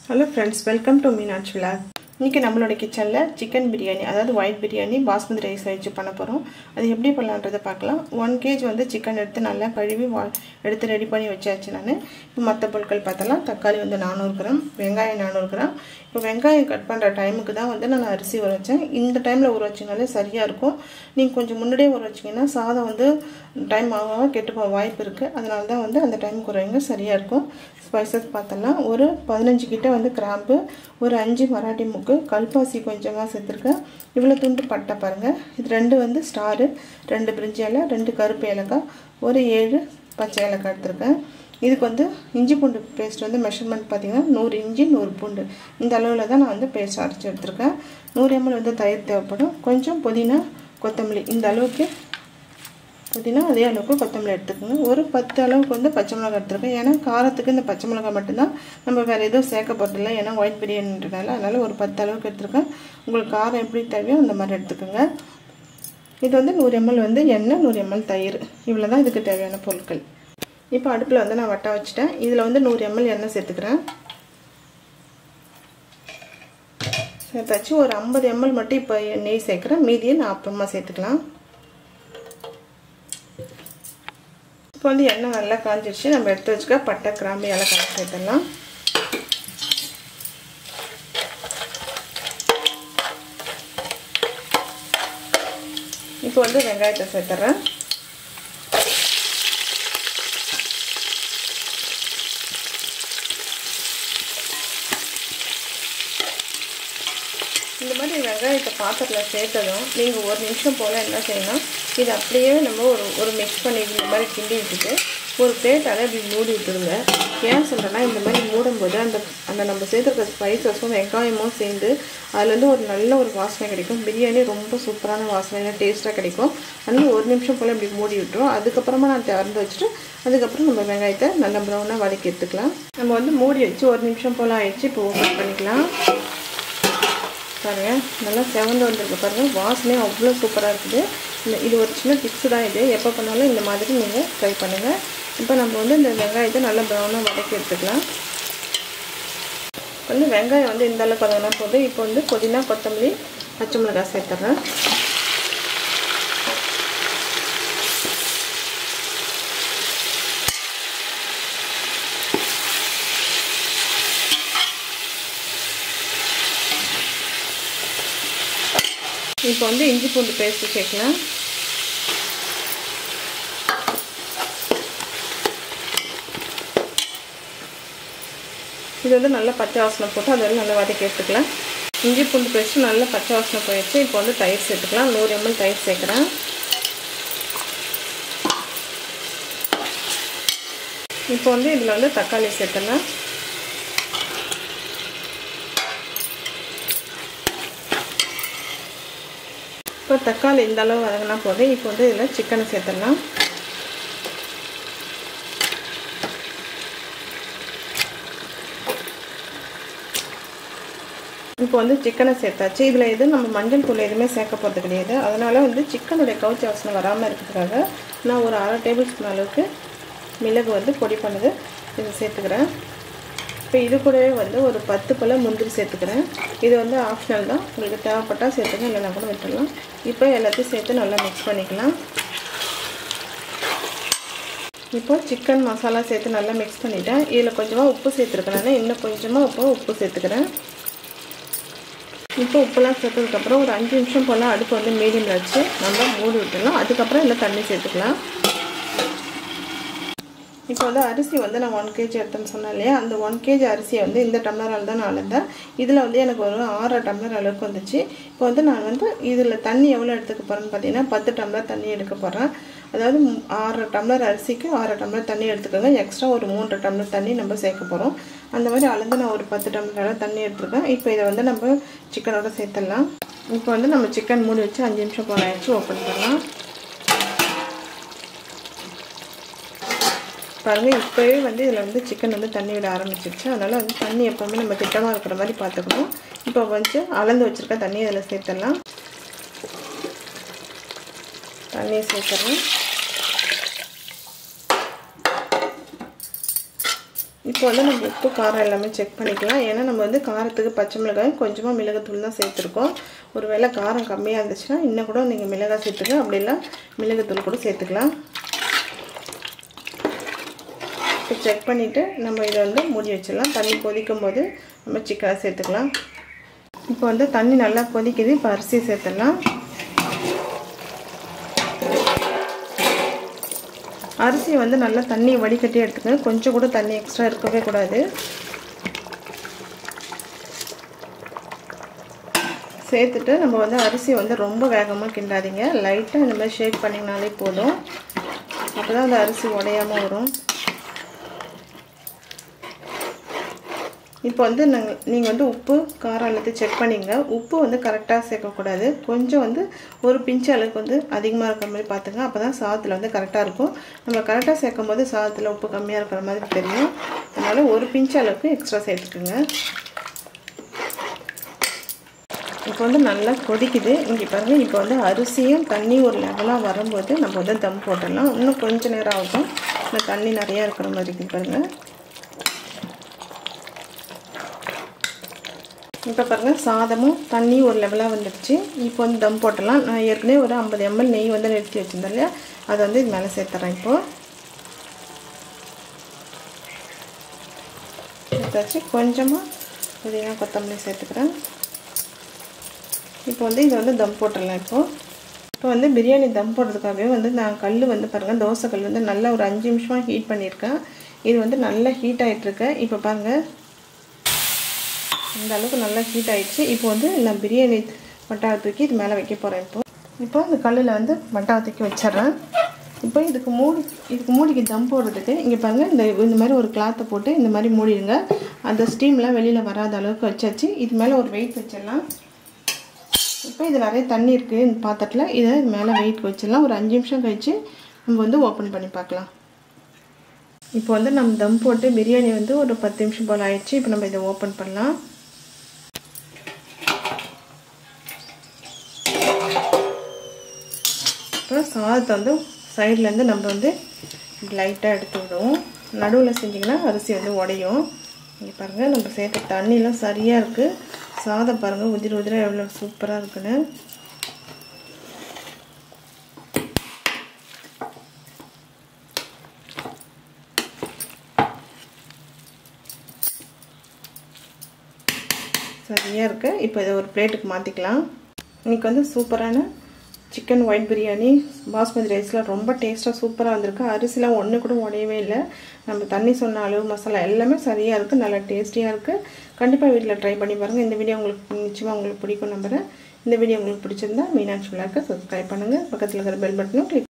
hello friends welcome to Meenakshi vlog இன்றைக்கி நம்மளோட கிச்சனில் சிக்கன் பிரியாணி அதாவது ஒயிட் பிரியாணி பாஸ்மதி ரைஸ் வச்சு பண்ண போகிறோம் அது எப்படி பண்ணலான்றதை பார்க்கலாம் ஒன் கேஜ் வந்து சிக்கன் எடுத்து நல்லா கழுவி வா எடுத்து ரெடி பண்ணி வச்சாச்சு நான் இப்போ மற்ற பொருட்கள் பார்த்தலாம் தக்காளி வந்து நானூறு கிராம் வெங்காயம் நானூறு கிராம் இப்போ வெங்காயம் கட் பண்ணுற டைமுக்கு தான் வந்து நான் அரிசி ஊற வச்சேன் இந்த டைமில் ஊற வச்சிங்கனாலே சரியாக இருக்கும் நீங்கள் கொஞ்சம் முன்னாடியே ஊற வச்சிங்கன்னா சாதம் வந்து டைம் ஆகாம கெட்டு போக வாய்ப்பு இருக்குது அதனால தான் வந்து அந்த டைமுக்கு ஊறவங்க சரியாக இருக்கும் ஸ்பைசஸ் பார்த்தலாம் ஒரு பதினஞ்சு கிட்ட வந்து கிராம்பு ஒரு அஞ்சு மராட்டி முக்கு கல்பாசி கொஞ்சமாக சேர்த்துருக்கேன் இவ்வளோ துண்டு பட்டை பாருங்கள் இது ரெண்டு வந்து ஸ்டாரு ரெண்டு பிரிஞ்சி இலை ரெண்டு கருப்பு ஏலக்காய் ஒரு ஏழு பச்சை ஏலக்காய் எடுத்திருக்கேன் இதுக்கு வந்து இஞ்சி பூண்டு பேஸ்ட் வந்து மெஷர்மெண்ட் பார்த்திங்கன்னா நூறு இஞ்சி நூறு பூண்டு இந்த அளவில் தான் நான் வந்து பேஸ்ட் அரைச்சி எடுத்திருக்கேன் நூறு எம்எல் வந்து தயிர் தேவைப்படும் கொஞ்சம் புதினா கொத்தமல்லி இந்த அளவுக்கு புதினா அதே அளவுக்கு கொத்தமல்லி எடுத்துக்கோங்க ஒரு பத்து அளவுக்கு வந்து பச்சை மிளகா எடுத்துருக்கேன் ஏன்னா காரத்துக்கு இந்த பச்சை மிளகா மட்டும்தான் நம்ம வேறு எதுவும் சேர்க்க போகிறதில்ல ஏன்னா ஒயிட் பிரியாணின்றனால அதனால் ஒரு பத்து அளவுக்கு எடுத்துருக்கேன் உங்களுக்கு காரம் எப்படி தேவையோ அந்த மாதிரி எடுத்துக்கோங்க இது வந்து நூறு எம்எல் வந்து எண்ணெய் நூறு எம்எல் தயிர் இவ்வளோ தான் இதுக்கு தேவையான பொருட்கள் இப்போ அடுப்பில் வந்து நான் வட்டை வச்சுட்டேன் இதில் வந்து நூறு எம்எல் எண்ணெய் சேர்த்துக்கிறேன் சேர்த்தாச்சு ஒரு ஐம்பது எம்எல் மட்டும் இப்போ நெய் சேர்க்குறேன் மீதியை நான் அப்புறமா சேர்த்துக்கலாம் இப்போ வந்து எண்ணெய் நல்லா காஞ்சிருச்சு நம்ம எடுத்து வச்சுக்க பட்டை கிராம்பு ஏலக்காய் சேர்த்துடலாம் இப்போ வந்து வெங்காயத்தை சேர்த்துறேன் இந்த மாதிரி வெங்காயத்தை பாத்திரத்தில் சேர்த்ததும் நீங்கள் ஒரு நிமிஷம் போல் என்ன செய்யணும் இது அப்படியே நம்ம ஒரு ஒரு மிக்ஸ் பண்ணி இந்த மாதிரி கிண்டி விட்டுட்டு ஒரு பிளேட்டால் இப்படி மூடி விட்டுருங்க ஏன் சொல்கிறேன்னா இந்த மாதிரி மூடும்போது அந்த அந்த நம்ம சேர்த்துருக்க ஸ்பைசஸும் வெங்காயமும் சேர்ந்து அதுலேருந்து ஒரு நல்ல ஒரு வாசனை கிடைக்கும் பிரியாணி ரொம்ப சூப்பரான வாசனை டேஸ்ட்டாக கிடைக்கும் அதனால் ஒரு நிமிஷம் போல் இப்படி மூடி விட்டுரும் அதுக்கப்புறமா நான் திறந்து வச்சுட்டு அதுக்கப்புறம் நம்ம வெங்காயத்தை நல்லா ப்ரௌனாக வதக்கி எடுத்துக்கலாம் நம்ம வந்து மூடி வச்சு ஒரு நிமிஷம் போல் ஆயிடுச்சு இப்போ ஓப்பன் பண்ணிக்கலாம் பாருங்கள் நல்லா செவந்து வந்திருக்கு பாருங்கள் வாசனையும் அவ்வளோ சூப்பராக இருக்குது இந்த இது ஒரு சின்ன டிப்ஸு தான் இது எப்போ பண்ணாலும் இந்த மாதிரி நீங்கள் ட்ரை பண்ணுங்கள் இப்போ நம்ம வந்து இந்த வெங்காயத்தை நல்லா ப்ரௌனாக வதக்கி எடுத்துக்கலாம் வந்து வெங்காயம் வந்து இந்த அளவுக்கு வதங்கினா போது இப்போ வந்து புதினா கொத்தமல்லி பச்சை மிளகாய் சேர்த்துட்றேன் இப்போ வந்து இஞ்சி பூண்டு பேஸ்ட்டு சேர்க்கலாம் இது வந்து நல்லா பச்சை வாசனை போட்டு அதில் நல்லா வதக்கி எடுத்துக்கலாம் இஞ்சி பூண்டு பேஸ்ட்டு நல்லா பச்சை வாசனை போயிடுச்சு இப்போ வந்து தயிர் சேர்த்துக்கலாம் நூறு எம்எல் தயிர் சேர்க்குறேன் இப்போ வந்து இதில் வந்து தக்காளி சேர்த்துலாம் இப்போ தக்காளி இந்த அளவு வதங்கினா போதும் இப்போ வந்து இதில் சிக்கனை சேர்த்துடலாம் இப்போ வந்து சிக்கனை சேர்த்தாச்சு இதில் எதுவும் நம்ம மஞ்சள் தூள் எதுவுமே சேர்க்க போகிறது கிடையாது அதனால் வந்து சிக்கனுடைய கவுச்சி வாசனை வராமல் இருக்கிறதுக்காக நான் ஒரு அரை டேபிள் ஸ்பூன் அளவுக்கு மிளகு வந்து பொடி பண்ணுது இதை சேர்த்துக்கிறேன் இப்போ இது கூடவே வந்து ஒரு பத்து போல் முந்திரி சேர்த்துக்கிறேன் இது வந்து ஆப்ஷனல் தான் உங்களுக்கு தேவைப்பட்டால் சேர்த்துங்க இல்லைனா கூட விட்டுடலாம் இப்போ எல்லாத்தையும் சேர்த்து நல்லா மிக்ஸ் பண்ணிக்கலாம் இப்போ சிக்கன் மசாலா சேர்த்து நல்லா மிக்ஸ் பண்ணிவிட்டேன் இதில் கொஞ்சமாக உப்பு சேர்த்துருக்கேன் இன்னும் கொஞ்சமாக உப்பு உப்பு சேர்த்துக்கிறேன் இப்போ உப்புலாம் சேர்த்ததுக்கப்புறம் ஒரு அஞ்சு நிமிஷம் போல் அடுப்பு வந்து மீடியமில் வச்சு நல்லா மூடி விட்டுடலாம் அதுக்கப்புறம் இதில் தண்ணி சேர்த்துக்கலாம் இப்போ வந்து அரிசி வந்து நான் ஒன் கேஜி எடுத்தேன்னு சொன்னேன் இல்லையா அந்த ஒன் கேஜி அரிசியை வந்து இந்த டம்ளரால் தான் நான் அளந்தேன் இதில் வந்து எனக்கு ஒரு ஆறு டம்ளர் அளவுக்கு வந்துச்சு இப்போ வந்து நான் வந்து இதில் தண்ணி எவ்வளோ எடுத்துக்க போகிறேன்னு பார்த்தீங்கன்னா பத்து டம்ளர் தண்ணி எடுக்க போகிறேன் அதாவது ஆறு டம்ளர் அரிசிக்கு ஆறு டம்ளர் தண்ணி எடுத்துக்கோங்க எக்ஸ்ட்ரா ஒரு மூன்று டம்ளர் தண்ணி நம்ம சேர்க்க போகிறோம் அந்த மாதிரி அளந்து நான் ஒரு பத்து டம்ளர் அளவு தண்ணி எடுத்துருக்கேன் இப்போ இதை வந்து நம்ம சிக்கனோட சேர்த்துடலாம் இப்போ வந்து நம்ம சிக்கன் மூடி வச்சு அஞ்சு நிமிஷம் போல ஆயிடுச்சு ஓப்பன் பண்ணலாம் பாருங்கள் இப்போவே வந்து இதில் வந்து சிக்கன் வந்து தண்ணி விட ஆரம்பிச்சிருச்சு அதனால் வந்து தண்ணி எப்போவுமே நம்ம திட்டமாக இருக்கிற மாதிரி பார்த்துக்கணும் இப்போ வந்து அளந்து வச்சுருக்க தண்ணி இதில் சேர்த்துடலாம் தண்ணியை சேர்த்துறேன் இப்போ வந்து நம்ம உப்பு காரம் எல்லாமே செக் பண்ணிக்கலாம் ஏன்னா நம்ம வந்து காரத்துக்கு பச்சை மிளகாய் கொஞ்சமாக மிளகுத்தூள் தான் சேர்த்துருக்கோம் ஒரு வேளை காரம் கம்மியாக இருந்துச்சுன்னா இன்னும் கூட நீங்கள் மிளகாய் சேர்த்துக்க அப்படி இல்லை மிளகுத்தூள் கூட சேர்த்துக்கலாம் இப்போ செக் பண்ணிவிட்டு நம்ம இதை வந்து மூடி வச்சிடலாம் தண்ணி கொதிக்கும் போது நம்ம சிக்கனை சேர்த்துக்கலாம் இப்போ வந்து தண்ணி நல்லா கொதிக்குது இப்போ அரிசி சேர்த்துடலாம் அரிசியை வந்து நல்லா தண்ணி வடிகட்டி எடுத்துக்கங்க கொஞ்சம் கூட தண்ணி எக்ஸ்ட்ரா இருக்கவே கூடாது சேர்த்துட்டு நம்ம வந்து அரிசி வந்து ரொம்ப வேகமாக கிண்டாதீங்க லைட்டாக இந்த மாதிரி ஷேக் பண்ணிங்கனாலே போதும் அப்போ தான் அந்த அரிசி உடையாமல் வரும் இப்போ வந்து நாங்கள் நீங்கள் வந்து உப்பு காரம் எல்லாத்தையும் செக் பண்ணிங்க உப்பு வந்து கரெக்டாக சேர்க்கக்கூடாது கொஞ்சம் வந்து ஒரு பிஞ்சு அளவுக்கு வந்து அதிகமாக இருக்கிற மாதிரி பார்த்துங்க அப்போ தான் சாதத்தில் வந்து கரெக்டாக இருக்கும் நம்ம கரெக்டாக சேர்க்கும் போது சாதத்தில் உப்பு கம்மியாக இருக்கிற மாதிரி தெரியும் அதனால் ஒரு பிஞ்சு அளவுக்கு எக்ஸ்ட்ரா சேர்த்துக்குங்க இப்போ வந்து நல்லா கொதிக்குது இங்கே பாருங்கள் இப்போ வந்து அரிசியும் தண்ணி ஒரு லெவலாக வரும்போது நம்ம வந்து தம் போட்டுடலாம் இன்னும் கொஞ்சம் நேரம் ஆகும் இந்த தண்ணி நிறையா இருக்கிற மாதிரி இருக்குது பாருங்கள் இப்போ பாருங்கள் சாதமும் தண்ணி ஒரு லெவலாக வந்துடுச்சு இப்போ வந்து தம் போட்டலாம் நான் ஏற்கனவே ஒரு ஐம்பது எம்எல் நெய் வந்து நிறுத்தி வச்சுருந்தேன் இல்லையா அதை வந்து இது மேலே சேர்த்துறேன் இப்போது எடுத்தாச்சு கொஞ்சமாக புதினா கொத்தமல்லி சேர்த்துக்கிறேன் இப்போ வந்து இதை வந்து தம் போட்டுடலாம் இப்போது இப்போ வந்து பிரியாணி தம் போடுறதுக்காகவே வந்து நான் கல் வந்து பாருங்கள் தோசை கல் வந்து நல்லா ஒரு அஞ்சு நிமிஷமாக ஹீட் பண்ணியிருக்கேன் இது வந்து நல்லா ஹீட் ஆகிட்டுருக்கு இப்போ பாருங்கள் இந்த அளவுக்கு நல்லா ஹீட் ஆகிடுச்சு இப்போ வந்து நான் பிரியாணி மட்டாவை தூக்கி இது மேலே வைக்க போகிறேன் இப்போ இப்போ இந்த கல்லில் வந்து மட்டாவை தூக்கி வச்சிட்றேன் இப்போ இதுக்கு மூடி இதுக்கு மூடிக்கு தம் போடுறதுக்கு இங்கே பாருங்கள் இந்த இந்த மாதிரி ஒரு கிளாத்தை போட்டு இந்த மாதிரி மூடிடுங்க அந்த ஸ்டீம்லாம் வெளியில் வராத அளவுக்கு வச்சாச்சு இது மேலே ஒரு வெயிட் வச்சிடலாம் இப்போ இது நிறைய தண்ணி இருக்குது இந்த பாத்திரத்தில் இதை மேலே வெயிட் வச்சிடலாம் ஒரு அஞ்சு நிமிஷம் கழித்து நம்ம வந்து ஓப்பன் பண்ணி பார்க்கலாம் இப்போ வந்து நம்ம தம் போட்டு பிரியாணி வந்து ஒரு பத்து நிமிஷம் போல் ஆயிடுச்சு இப்போ நம்ம இதை ஓப்பன் பண்ணலாம் இப்போ சாதத்தை வந்து சைட்லேருந்து நம்ம வந்து லைட்டாக எடுத்து விடுவோம் நடுவில் செஞ்சிங்கன்னா அரிசி வந்து உடையும் இங்கே பாருங்கள் நம்ம சேர்த்த தண்ணிலாம் சரியாக இருக்குது சாதம் பாருங்கள் உதிர உதிர எவ்வளோ சூப்பராக இருக்குன்னு சரியாக இருக்குது இப்போ இதை ஒரு பிளேட்டுக்கு மாற்றிக்கலாம் இன்றைக்கி வந்து சூப்பரான சிக்கன் ஒயிட் பிரியாணி பாஸ்மதி ரைஸ்லாம் ரொம்ப டேஸ்ட்டாக சூப்பராக வந்திருக்கு அரிசிலாம் ஒன்று கூட உடையவே இல்லை நம்ம தண்ணி சொன்ன அளவு மசாலா எல்லாமே சரியாக இருக்குது நல்லா டேஸ்டியாக இருக்குது கண்டிப்பாக வீட்டில் ட்ரை பண்ணி பாருங்கள் இந்த வீடியோ உங்களுக்கு நிச்சயமாக உங்களுக்கு பிடிக்கும் நம்புகிறேன் இந்த வீடியோ உங்களுக்கு பிடிச்சிருந்தா மீனாட்சி விழாக்கு சப்ஸ்கிரைப் பண்ணுங்கள் பக்கத்தில் இருக்கிற பெல் பட்டனும் கிளிக்